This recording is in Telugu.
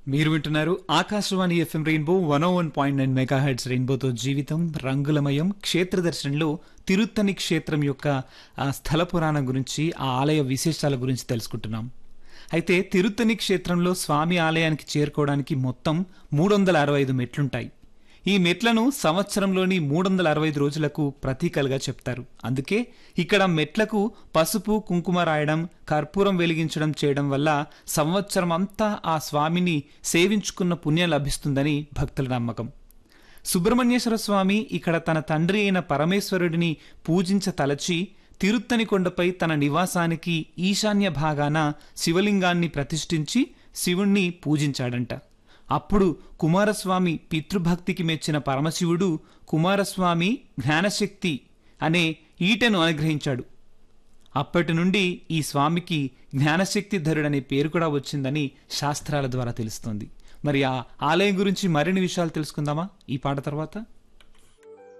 మీరు వింటున్నారు Akashvani FM rainbow one one point nine mega hits రెయిన్బోతో జీవితం రంగులమయం క్షేత్ర దర్శనంలో తిరుత్తని క్షేత్రం యొక్క ఆ స్థల పురాణం గురించి ఆ ఆలయ విశేషాల గురించి తెలుసుకుంటున్నాం అయితే తిరుత్తని క్షేత్రంలో స్వామి ఆలయానికి చేరుకోవడానికి మొత్తం మూడు వందల అరవై ఐదు మెట్లుంటాయి ఈ మెట్లను సంవత్సరంలోని మూడు వందల అరవై ఐదు రోజులకు ప్రతీకలుగా చెప్తారు అందుకే ఇక్కడ మెట్లకు పసుపు కుంకుమ రాయడం కర్పూరం వెలిగించడం చేయడం వల్ల సంవత్సరం అంతా ఆ స్వామిని సేవించుకున్న పుణ్యం లభిస్తుందని భక్తుల నమ్మకం సుబ్రహ్మణ్యేశ్వర స్వామి ఇక్కడ తన తండ్రి అయిన పరమేశ్వరుడిని పూజించ తలచి తిరుత్తని కొండపై తన నివాసానికి ఈశాన్య భాగాన శివలింగాన్ని ప్రతిష్ఠించి శివుణ్ణి పూజించాడంట అప్పుడు కుమారస్వామి పితృభక్తికి మెచ్చిన పరమశివుడు కుమారస్వామి జ్ఞానశక్తి అనే ఈటెను అనుగ్రహించాడు అప్పటి నుండి ఈ స్వామికి జ్ఞానశక్తి ధరుడనే పేరు కూడా వచ్చిందని శాస్త్రాల ద్వారా తెలుస్తోంది మరి ఆ ఆలయం గురించి మరిన్ని విషయాలు తెలుసుకుందామా ఈ పాట తర్వాత